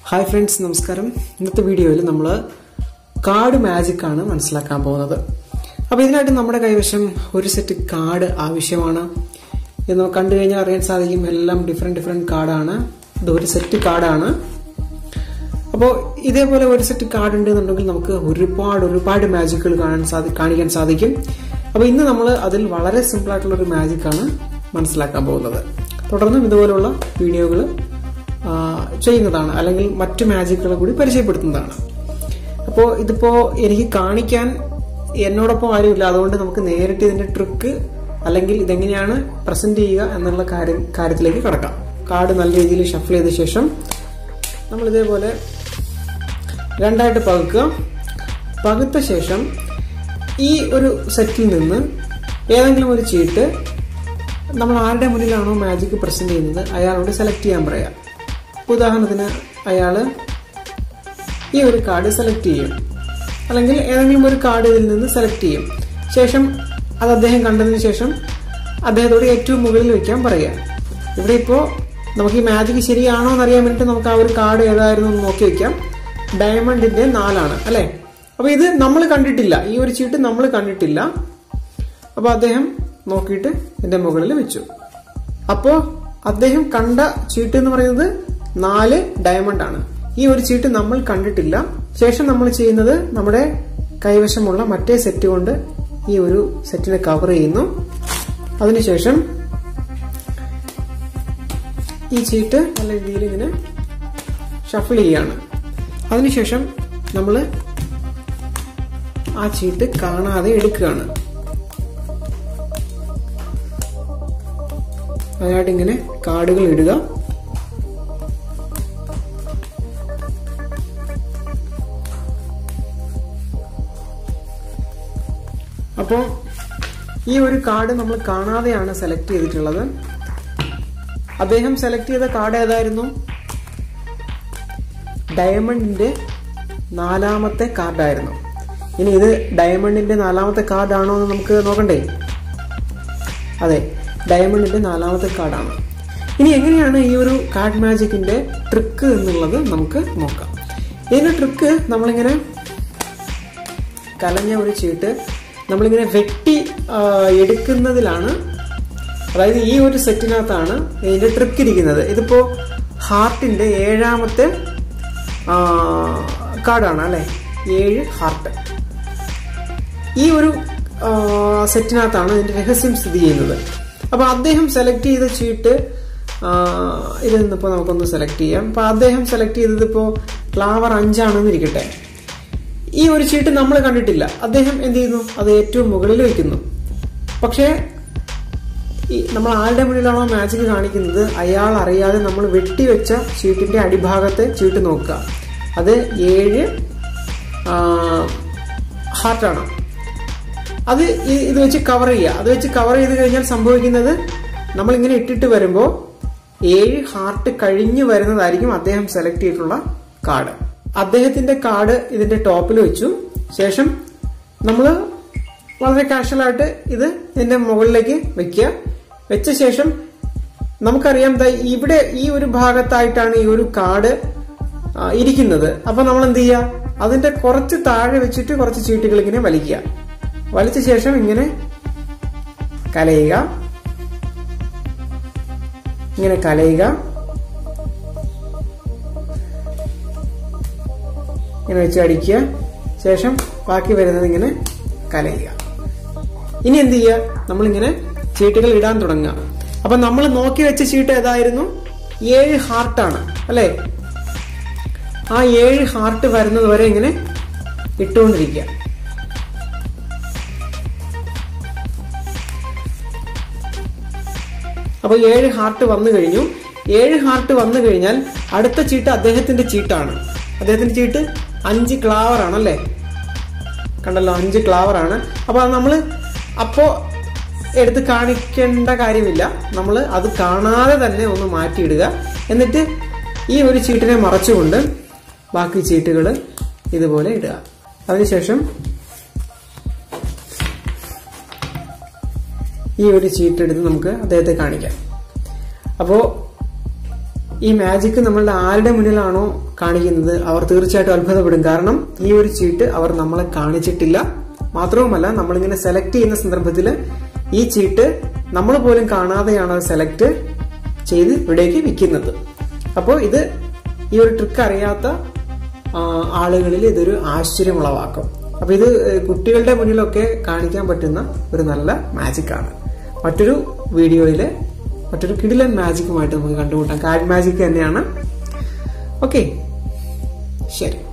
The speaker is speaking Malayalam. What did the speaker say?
ഹായ് ഫ്രണ്ട്സ് നമസ്കാരം ഇന്നത്തെ വീഡിയോയിൽ നമ്മൾ കാർഡ് മാജിക് ആണ് മനസ്സിലാക്കാൻ പോകുന്നത് അപ്പോൾ ഇതിനായിട്ട് നമ്മുടെ കൈവശം ഒരു സെറ്റ് കാർഡ് ആവശ്യമാണ് എന്ന് കണ്ടു കഴിഞ്ഞാൽ അറിയാൻ സാധിക്കും എല്ലാം ഡിഫറെന്റ് ഡിഫറെന്റ് കാർഡാണ് ഇത് ഒരു സെറ്റ് കാർഡാണ് അപ്പോൾ ഇതേപോലെ ഒരു സെറ്റ് കാർഡ് ഉണ്ടെന്നുണ്ടെങ്കിൽ നമുക്ക് ഒരുപാട് ഒരുപാട് മാജിക്കുകൾ കാണാൻ സാധി കാണിക്കാൻ സാധിക്കും അപ്പോൾ ഇന്ന് നമ്മൾ അതിൽ വളരെ സിമ്പിൾ ആയിട്ടുള്ള ഒരു മാജിക് ആണ് മനസ്സിലാക്കാൻ പോകുന്നത് തുടർന്നും ഇതുപോലുള്ള വീഡിയോകൾ ചെയ്യുന്നതാണ് അല്ലെങ്കിൽ മറ്റു മാജിക്കുകൾ കൂടി പരിചയപ്പെടുത്തുന്നതാണ് അപ്പോൾ ഇതിപ്പോ എനിക്ക് കാണിക്കാൻ എന്നോടൊപ്പം ആരുമില്ല അതുകൊണ്ട് നമുക്ക് നേരിട്ട് ഇതിന്റെ ട്രിക്ക് അല്ലെങ്കിൽ ഇതെങ്ങനെയാണ് പ്രസന്റ് ചെയ്യുക എന്നുള്ള കാര്യം കാര്യത്തിലേക്ക് കടക്കാം കാർഡ് നല്ല രീതിയിൽ ഷഫിൾ ചെയ്ത ശേഷം നമ്മൾ ഇതേപോലെ രണ്ടായിട്ട് പകുക്കുക പകുത്ത ശേഷം ഈ ഒരു സെറ്റിൽ നിന്ന് ഏതെങ്കിലും ഒരു ചീട്ട് നമ്മൾ ആരുടെ മുന്നിലാണോ മാജിക് പ്രസന്റ് ചെയ്യുന്നത് അയാളോട് സെലക്ട് ചെയ്യാൻ പറയാം ഉദാഹരണത്തിന് അയാൾ ഈ ഒരു കാർഡ് സെലക്ട് ചെയ്യും അല്ലെങ്കിൽ ഏതെങ്കിലും ഒരു കാർഡ് ഇതിൽ നിന്ന് സെലക്ട് ചെയ്യും ശേഷം അത് അദ്ദേഹം കണ്ടതിന് ശേഷം അദ്ദേഹത്തോട് ഏറ്റവും മുകളിൽ വെക്കാൻ പറയാം ഇവിടെ ഇപ്പോൾ നമുക്ക് ഈ മാജിക് ശരിയാണോ എന്ന് അറിയാൻ വേണ്ടിയിട്ട് നമുക്ക് ആ ഒരു കാർഡ് ഏതായിരുന്നു എന്ന് നോക്കി വെക്കാം ഡയമണ്ടിന്റെ നാലാണ് അല്ലെ അപ്പൊ ഇത് നമ്മൾ കണ്ടിട്ടില്ല ഈ ഒരു ചീട്ട് നമ്മൾ കണ്ടിട്ടില്ല അപ്പൊ അദ്ദേഹം നോക്കിയിട്ട് ഇതിന്റെ മുകളിൽ വെച്ചു അപ്പോ അദ്ദേഹം കണ്ട ചീട്ട് എന്ന് പറയുന്നത് നാല് ഡയമണ്ട് ആണ് ഈ ഒരു ചീട്ട് നമ്മൾ കണ്ടിട്ടില്ല ശേഷം നമ്മൾ ചെയ്യുന്നത് നമ്മുടെ കൈവശമുള്ള മറ്റേ സെറ്റ് കൊണ്ട് ഈ ഒരു സെറ്റിനെ കവർ ചെയ്യുന്നു അതിനുശേഷം ഈ ചീട്ട് നല്ല രീതിയിൽ ഇങ്ങനെ ഷഫിൾ ചെയ്യാണ് അതിനുശേഷം നമ്മൾ ആ ചീട്ട് കാണാതെ എടുക്കുകയാണ് അതിനായിട്ട് ഇങ്ങനെ കാർഡുകൾ ഇടുക അപ്പോൾ ഈ ഒരു കാർഡ് നമ്മൾ കാണാതെയാണ് സെലക്ട് ചെയ്തിട്ടുള്ളത് അദ്ദേഹം സെലക്ട് ചെയ്ത കാർഡ് ഏതായിരുന്നു ഡയമണ്ടിന്റെ നാലാമത്തെ കാർഡായിരുന്നു ഇനി ഇത് ഡയമണ്ടിന്റെ നാലാമത്തെ കാർഡാണോ എന്ന് നമുക്ക് നോക്കണ്ടേ അതെ ഡയമണ്ടിന്റെ നാലാമത്തെ കാർഡാണ് ഇനി എങ്ങനെയാണ് ഈ ഒരു കാർഡ് മാജിക്കിന്റെ ട്രിക്ക് എന്നുള്ളത് നമുക്ക് നോക്കാം ഇതിന്റെ ട്രിക്ക് നമ്മളിങ്ങനെ കലഞ്ഞ ഒരു ചീട്ട് നമ്മളിങ്ങനെ വെട്ടി എടുക്കുന്നതിലാണ് അതായത് ഈ ഒരു സെറ്റിനകത്താണ് ഇതിന്റെ ട്രിക്ക് ഇരിക്കുന്നത് ഇതിപ്പോ ഹാർട്ടിന്റെ ഏഴാമത്തെ കാർഡാണ് അല്ലെ ഏഴ് ഹാർട്ട് ഈ ഒരു സെറ്റിനകത്താണ് ഇതിന്റെ രഹസ്യം സ്ഥിതി ചെയ്യുന്നത് അപ്പൊ അദ്ദേഹം സെലക്ട് ചെയ്ത ചീട്ട് ഇതിൽ നിന്നിപ്പോ നമുക്കൊന്ന് സെലക്ട് ചെയ്യാം അപ്പൊ അദ്ദേഹം സെലക്ട് ചെയ്തത് ഇപ്പോ ക്ലാവർ അഞ്ചാണെന്ന് ഇരിക്കട്ടെ ഈ ഒരു ചീട്ട് നമ്മൾ കണ്ടിട്ടില്ല അദ്ദേഹം എന്ത് ചെയ്യുന്നു അത് ഏറ്റവും മുകളിൽ വെക്കുന്നു പക്ഷേ ഈ നമ്മൾ ആരുടെ മുന്നിലാണോ മാജിക് കാണിക്കുന്നത് അയാൾ അറിയാതെ നമ്മൾ വെട്ടിവെച്ച ചീട്ടിന്റെ അടിഭാഗത്തെ ചീട്ട് നോക്കുക അത് ഏഴ് ഹാർട്ടാണ് അത് ഇത് വെച്ച് കവർ ചെയ്യുക അത് വെച്ച് കവർ ചെയ്ത് കഴിഞ്ഞാൽ സംഭവിക്കുന്നത് നമ്മൾ ഇങ്ങനെ ഇട്ടിട്ട് വരുമ്പോൾ ഏഴ് ഹാർട്ട് കഴിഞ്ഞു വരുന്നതായിരിക്കും അദ്ദേഹം സെലക്ട് ചെയ്തിട്ടുള്ള കാർഡ് അദ്ദേഹത്തിന്റെ കാർഡ് ഇതിന്റെ ടോപ്പിൽ വെച്ചു ശേഷം നമ്മൾ വളരെ കാഷ്വലായിട്ട് ഇത് ഇതിന്റെ മുകളിലേക്ക് വെക്കുക വെച്ച ശേഷം നമുക്കറിയാം ഇവിടെ ഈ ഒരു ഭാഗത്തായിട്ടാണ് ഈ ഒരു കാർഡ് ഇരിക്കുന്നത് അപ്പൊ നമ്മൾ എന്ത് ചെയ്യുക അതിന്റെ കുറച്ച് താഴെ വെച്ചിട്ട് കുറച്ച് ചീട്ടുകൾ ഇങ്ങനെ വലിക്കുക വലിച്ച ശേഷം ഇങ്ങനെ കലയുക ഇങ്ങനെ കലയുക ഇങ്ങനെ വെച്ച് അടിക്കുക ശേഷം ബാക്കി വരുന്നത് ഇങ്ങനെ കലയുക ഇനി എന്ത് ചെയ്യുക നമ്മളിങ്ങനെ ചീട്ടുകൾ ഇടാൻ തുടങ്ങുക അപ്പൊ നമ്മൾ നോക്കി വെച്ച ചീട്ട് ഏതായിരുന്നു ഏഴ് ഹാർട്ടാണ് അല്ലെ ആ ഏഴ് ഹാർട്ട് വരുന്നത് വരെ ഇങ്ങനെ ഇട്ടുകൊണ്ടിരിക്കുക അപ്പൊ ഏഴ് ഹാർട്ട് വന്നു കഴിഞ്ഞു ഏഴ് ഹാർട്ട് വന്നു കഴിഞ്ഞാൽ അടുത്ത ചീട്ട് അദ്ദേഹത്തിന്റെ ചീട്ടാണ് അദ്ദേഹത്തിന്റെ ചീട്ട് അഞ്ച് ക്ലാവർ ആണ് അല്ലേ കണ്ടല്ലോ അഞ്ച് ക്ലാവർ ആണ് അപ്പൊ അത് നമ്മള് അപ്പോ എടുത്ത് കാണിക്കേണ്ട കാര്യമില്ല നമ്മൾ അത് കാണാതെ തന്നെ ഒന്ന് മാറ്റിയിടുക എന്നിട്ട് ഈ ഒരു ചീട്ടിനെ മറച്ചുകൊണ്ട് ബാക്കി ചീട്ടുകൾ ഇതുപോലെ ഇടുക അതിനുശേഷം ഈ ഒരു ചീട്ട് എടുത്ത് നമുക്ക് അദ്ദേഹത്തെ കാണിക്കാം അപ്പോൾ ഈ മാജിക് നമ്മളുടെ ആരുടെ മുന്നിലാണോ കാണിക്കുന്നത് അവർ തീർച്ചയായിട്ടും അത്ഭുതപ്പെടും കാരണം ഈ ഒരു ചീട്ട് അവർ നമ്മളെ കാണിച്ചിട്ടില്ല മാത്രവുമല്ല നമ്മളിങ്ങനെ സെലക്ട് ചെയ്യുന്ന സന്ദർഭത്തിൽ ഈ ചീട്ട് നമ്മൾ പോലും കാണാതെയാണ് അത് സെലക്ട് ചെയ്ത് ഇവിടേക്ക് വിൽക്കുന്നത് അപ്പോൾ ഇത് ഈ ഒരു ട്രിക്ക് അറിയാത്ത ആ, ആളുകളിൽ ഇതൊരു ആശ്ചര്യം ഉളവാക്കും അപ്പൊ ഇത് ഏഹ്, കുട്ടികളുടെ മുന്നിലൊക്കെ കാണിക്കാൻ പറ്റുന്ന ഒരു നല്ല മാജിക് ആണ് മറ്റൊരു വീഡിയോയില് മറ്റൊരു കിടിലൻ മാജിക്കുമായിട്ട് നമുക്ക് കണ്ടുമുട്ടാം കാഡ് മാജിക് തന്നെയാണ് ഓക്കെ ശരി